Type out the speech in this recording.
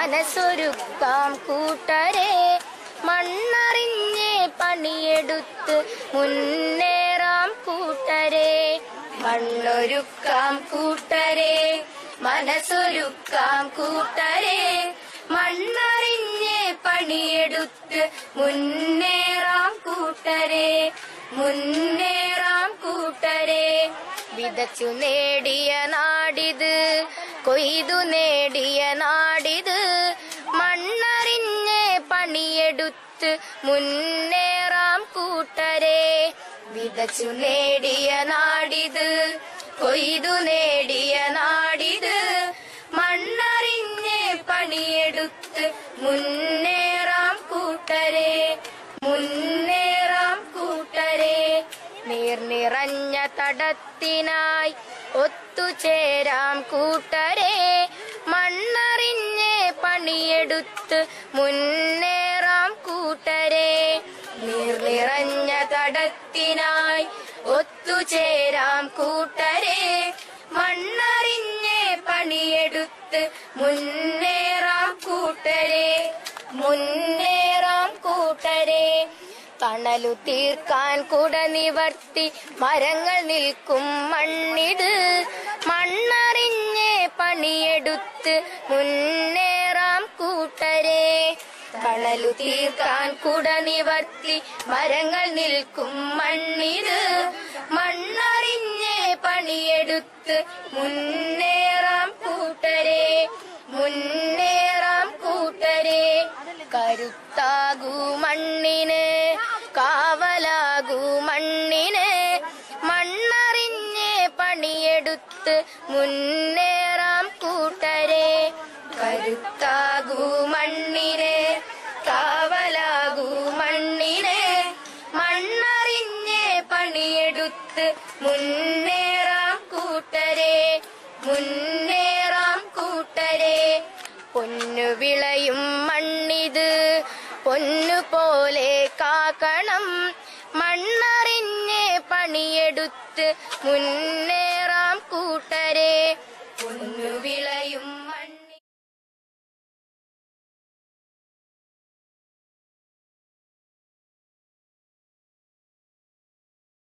മനസ്സൊരുക്കാം കൂട്ടരെ മണ്ണറിഞ്ഞ് പണിയെടുത്ത് മുന്നേറാം കൂട്ടരെ മണ്ണൊരുക്കാം കൂട്ടരെ മനസ്സൊരുക്കാം കൂട്ടരെ മണ്ണറിഞ്ഞ് പണിയെടുത്ത് മുന്നേറാം കൂട്ടരെ മുന്നേറാം കൂട്ടരെ വിതച്ചു നേടിയ നാടിത് കൊയ്തു നേടിയ നാടിത് മണ്ണറിഞ്ഞ് പണിയെടുത്ത് മുന്നേറാം കൂട്ടരെ വിതച്ചു നേടിയ നാടിത് കൊയ്തു നേടിയ നാടിത് മണ്ണറിഞ്ഞ് പണിയെടുത്ത് മുന്നേറാം കൂട്ടരെ മുന്നേറാം കൂട്ടരെ നീർ നിറഞ്ഞ തടത്തിനായി ഒത്തുചേരാം കൂട്ടരെ മണ്ണറിഞ്ഞ് പണിയെടുത്ത് മുന്നേറാം കൂട്ടരെ നീർ നിറഞ്ഞ തടത്തിനായി ഒത്തുചേരാം കൂട്ടരെ മണ്ണറിഞ്ഞ് പണിയെടുത്ത് മുന്നേറാം കൂട്ടരെ മുന്നേറാം കൂട്ടരെ തണലു തീർക്കാൻ കുട നിവർത്തി മരങ്ങൾ നിൽക്കും മണ്ണിത് മണ്ണറിഞ്ഞ് പണിയെടുത്ത് മുന്നേറാം കൂട്ടരെ തണലു തീർക്കാൻ കുട നിവർത്തി മരങ്ങൾ നിൽക്കും മണ്ണിത് മണ്ണറിഞ്ഞ് പണിയെടുത്ത് മുന്നേറാം കൂട്ടരെ മുന്നേറാം കൂട്ടരെ കരുത്താകൂ മണ്ണിന് കാവലാകൂ മണ്ണിന് മണ്ണറിഞ്ഞ് പണിയെടുത്ത് മുന്നേറാം കൂട്ടരെ കരുത്താകൂ മണ്ണിന് കാവലാകൂ മണ്ണിന് മണ്ണറിഞ്ഞ് പണിയെടുത്ത് മുന്നേറാം കൂട്ടരെ മുന്നേറാം കൂട്ടരെ പൊന്നു വിളയും മണ്ണിത് പൊന്നു പോലെ കാക്കണം മണ്ണറിഞ്ഞ് പണിയെടുത്ത് മുന്നേറാം കൂട്ടരെ